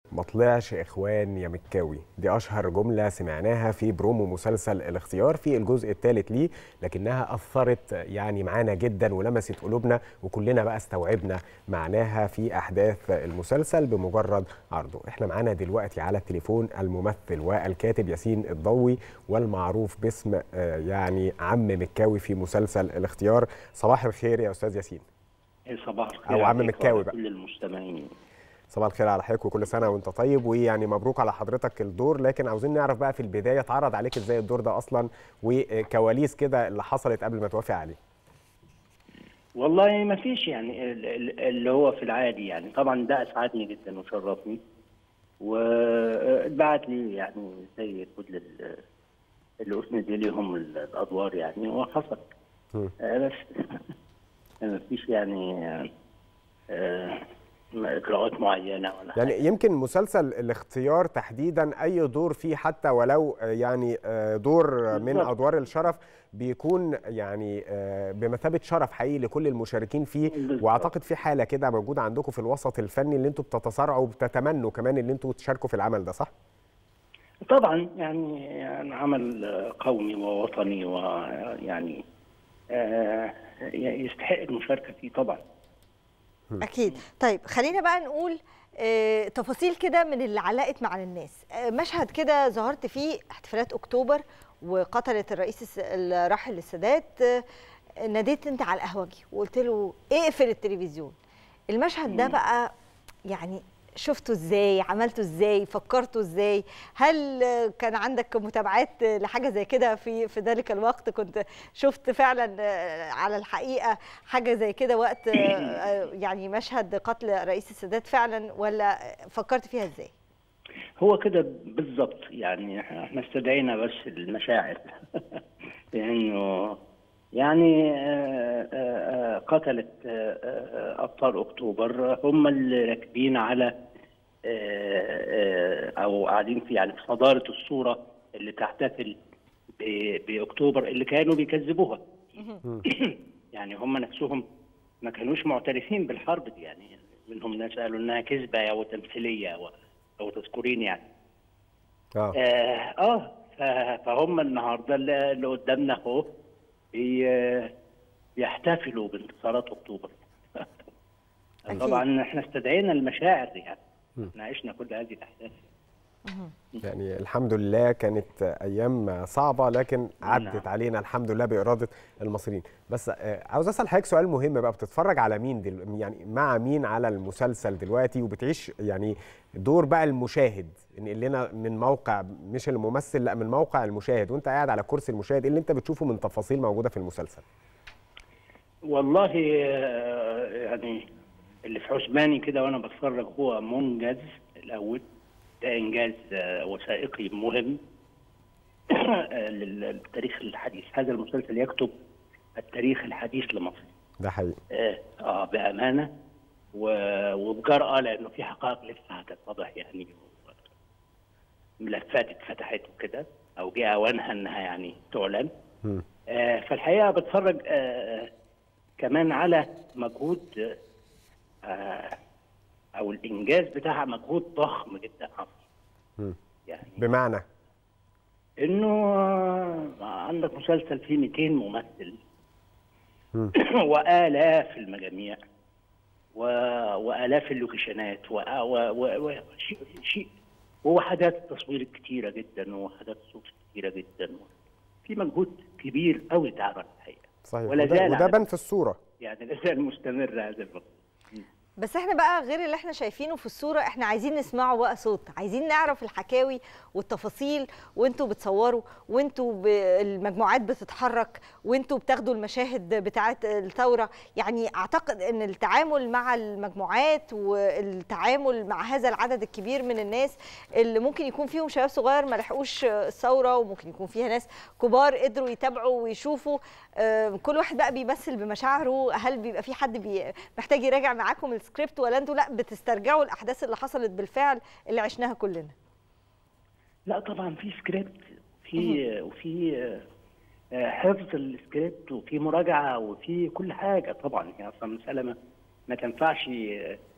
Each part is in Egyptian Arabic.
ما طلعش اخوان يا مكاوي دي اشهر جمله سمعناها في برومو مسلسل الاختيار في الجزء الثالث ليه لكنها اثرت يعني معانا جدا ولمست قلوبنا وكلنا بقى استوعبنا معناها في احداث المسلسل بمجرد عرضه احنا معانا دلوقتي على التليفون الممثل والكاتب ياسين الضوي والمعروف باسم آه، يعني عم مكاوي في مسلسل الاختيار صباح الخير يا استاذ ياسين صباح الخير أو عم عليك مكاوي وعلى بقى. كل المستمعين صباح الخير على حضرتك وكل سنه وانت طيب ويعني مبروك على حضرتك الدور لكن عاوزين نعرف بقى في البدايه اتعرض عليك ازاي الدور ده اصلا وكواليس كده اللي حصلت قبل ما توافق عليه والله ما فيش يعني ال- ال- اللي هو في العادي يعني طبعا ده اسعدني جدا وشرفني واتبعت لي يعني زي كل ال- اللي اسند ليهم ال- الادوار يعني وحصل مم. آه، بس ما فيش يعني آه، آه، اجراءات معينه ولا يعني حاجه يمكن مسلسل الاختيار تحديدا اي دور فيه حتى ولو آه، يعني آه، دور من بالظبط. ادوار الشرف بيكون يعني آه، بمثابه شرف حقيقي لكل المشاركين فيه بالظبط. واعتقد في حاله كده موجوده عندكم في الوسط الفني اللي انتم بتتصارعوا وبتتمنوا كمان ان انتم تشاركوا في العمل ده صح؟ طبعا يعني يعني عمل قومي ووطني ويعني آه، يستحق المشاركه فيه طبعا اكيد طيب خلينا بقى نقول آه، تفاصيل كده من اللي علقت مع الناس آه، مشهد كده ظهرت فيه احتفالات اكتوبر وقتلت الرئيس الس- الراحل السادات آه، ناديت انت على القهوجي وقلت له اقفل التلفزيون المشهد ده بقى يعني شفته ازاي عملته ازاي فكرته ازاي هل آه، كان عندك متابعات آه، لحاجه زي كده في في ذلك الوقت كنت شفت فعلا آه، على الحقيقه حاجه زي كده وقت آه، آه، يعني مشهد قتل رئيس السادات فعلا ولا فكرت فيها ازاي هو كده بالظبط يعني احنا استدعينا بس المشاعر لانه يعني آه، آه، آه، قتلت آه، آه، ابطال اكتوبر هم اللي راكبين على آه، آه، او قاعدين في يعني في صداره الصوره اللي تحتفل ب- باكتوبر اللي كانوا بيكذبوها يعني هم نفسهم ما كانوش معترفين بالحرب دي يعني منهم ناس قالوا انها كذبه او تمثيليه او او تذكرين يعني اه اه, آه ف- فهم النهارده اللي اللي قدامنا اهو بي- بيحتفلوا بانتصارات اكتوبر أكيد. طبعا احنا استدعينا المشاعر دي يعني احنا عشنا كل هذه الاحداث يعني الحمد لله كانت ايام صعبه لكن عدت نعم. علينا الحمد لله باراده المصريين بس آه، عاوز اسال حضرتك سؤال مهم بقى بتتفرج على مين دل... يعني مع مين على المسلسل دلوقتي وبتعيش يعني دور بقى المشاهد نقل لنا من موقع مش الممثل لا من موقع المشاهد وانت قاعد على كرسي المشاهد ايه اللي انت بتشوفه من تفاصيل موجوده في المسلسل والله آه، يعني اللي في حسباني كده وانا بتفرج هو منجز الاول ده انجاز آه، وثائقي مهم آه، لل- للتاريخ الحديث هذا المسلسل يكتب التاريخ الحديث لمصر ده حقيقي آه, اه بامانه و- وبجرأه لانه في حقائق لسه هتتضح يعني ملفات اتفتحت وكده او جه اوانها انها يعني تعلن مم. آه فالحقيقه بتفرج آه كمان على مجهود آه او الانجاز بتاعها مجهود ضخم جدا عظيم مم. يعني بمعنى انه آه، عندك مسلسل فيه 200 ممثل مم. والاف المجاميع و... والاف اللوكيشنات و... و... و... و... شيء شيء ووحدات التصوير كتيره جدا ووحدات الصوت كتيره جدا في مجهود كبير قوي اتعمل الحقيقه صحيح ولا وده, زال وده على- بان في الصوره يعني لا زال مستمر هذا المجهود بس احنا بقى غير اللي احنا شايفينه في الصورة احنا عايزين نسمعه بقى صوت عايزين نعرف الحكاوي والتفاصيل وانتوا بتصوروا وانتوا ب- المجموعات بتتحرك وانتوا بتاخدوا المشاهد بتاعه الثورة يعني اعتقد ان التعامل مع المجموعات والتعامل مع هذا العدد الكبير من الناس اللي ممكن يكون فيهم شباب صغير ما لحقوش الثورة وممكن يكون فيها ناس كبار قدروا يتابعوا ويشوفوا آه، كل واحد بقى بيمثل بمشاعره هل بيبقى في حد بي محتاج يراجع معاكم السكريبت ولا انتوا لا بتسترجعوا الاحداث اللي حصلت بالفعل اللي عشناها كلنا لا طبعا في سكريبت في وفي آه، حفظ السكريبت وفي مراجعه وفي كل حاجه طبعا هي اصلا مساله ما, ما تنفعش آه،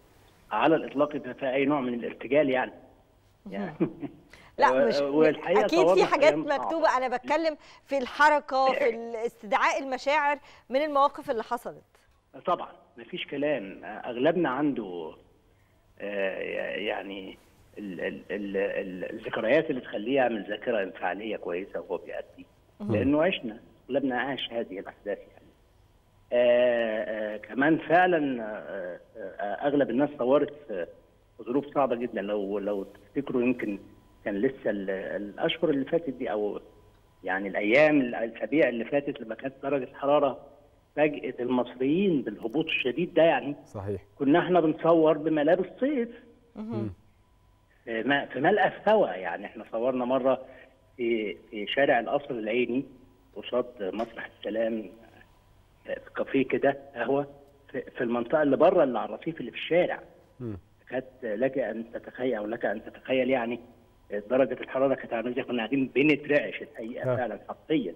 على الاطلاق يبقى فيها اي نوع من الارتجال يعني يعني لا مش والحقيقة اكيد في صورنا حاجات أيام صعبة. مكتوبه انا بتكلم في الحركه في استدعاء المشاعر من المواقف اللي حصلت طبعا مفيش كلام اغلبنا عنده آه، يعني ال- ال- ال- ال- الذكريات اللي تخليه يعمل ذاكره انفعاليه كويسه وهو بيأدي لانه عشنا اغلبنا عاش هذه الاحداث يعني آه، آه، كمان فعلا آه، آه، اغلب الناس صورت في ظروف صعبه جدا لو لو تفتكروا يمكن كان لسه ال- الاشهر اللي فاتت دي او يعني الايام الاسابيع اللي فاتت لما كانت درجه الحراره فاجئت المصريين بالهبوط الشديد ده يعني صحيح كنا احنا بنصور بملابس صيف في ما- في ملقى هوا يعني احنا صورنا مره في في شارع القصر العيني قصاد مسرح السلام في كافيه كده قهوه في في المنطقه اللي بره اللي على الرصيف اللي في الشارع مم. كانت لك ان تتخيل او لك ان تتخيل يعني درجه الحراره كانت عامله ازاي كنا قاعدين بنترعش الحقيقه آه. فعلا حرفيا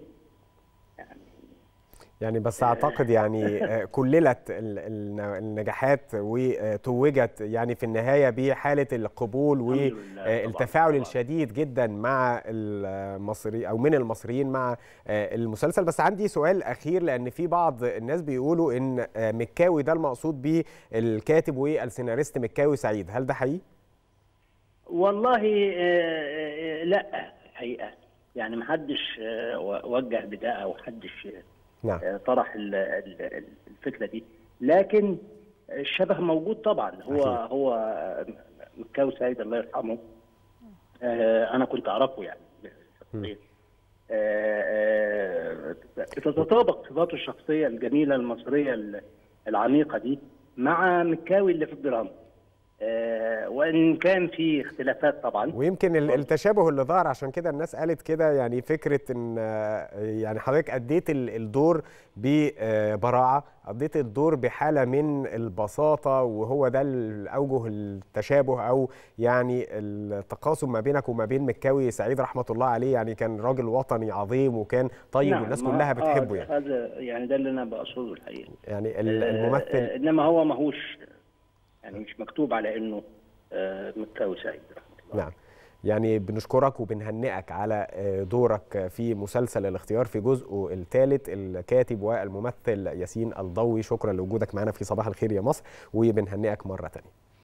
يعني بس اعتقد يعني آه، كللت ال- ال- النجاحات وتوجت يعني في النهايه بحاله القبول الحمد لله طبعاً، والتفاعل طبعاً. الشديد جدا مع المصري او من المصريين مع آه، المسلسل بس عندي سؤال اخير لان في بعض الناس بيقولوا ان آه، مكاوي ده المقصود بيه الكاتب والسيناريست مكاوي سعيد هل ده حقيقي؟ والله آه، آه، لا الحقيقه يعني محدش آه، وجه بده او محدش نعم آه، طرح ال- ال- الفكره دي لكن الشبه موجود طبعا هو أكيد. هو آه، مكاوي سعيد الله يرحمه آه، انا كنت اعرفه يعني شخصيا آه، آه، بتتطابق صفاته الشخصيه الجميله المصريه العميقه دي مع مكاوي اللي في الدراما آه، وان كان في اختلافات طبعا ويمكن ال- التشابه اللي ظهر عشان كده الناس قالت كده يعني فكره ان آه، يعني حضرتك اديت ال- الدور ببراعه اديت الدور بحاله من البساطه وهو ده الاوجه التشابه او يعني التقاسم ما بينك وما بين مكاوي سعيد رحمه الله عليه يعني كان راجل وطني عظيم وكان طيب نعم، والناس ما- كلها آه، بتحبه يعني هذا يعني ده اللي انا بقصده الحقيقه يعني ال- آه، الممثل آه، انما هو ماهوش يعني مش مكتوب على انه آه، مكاوي سعيد رحمه الله نعم يعني بنشكرك وبنهنئك على آه، دورك في مسلسل الاختيار في جزءه الثالث الكاتب والممثل ياسين الضوي شكرا لوجودك معنا في صباح الخير يا مصر وبنهنئك مرة تانية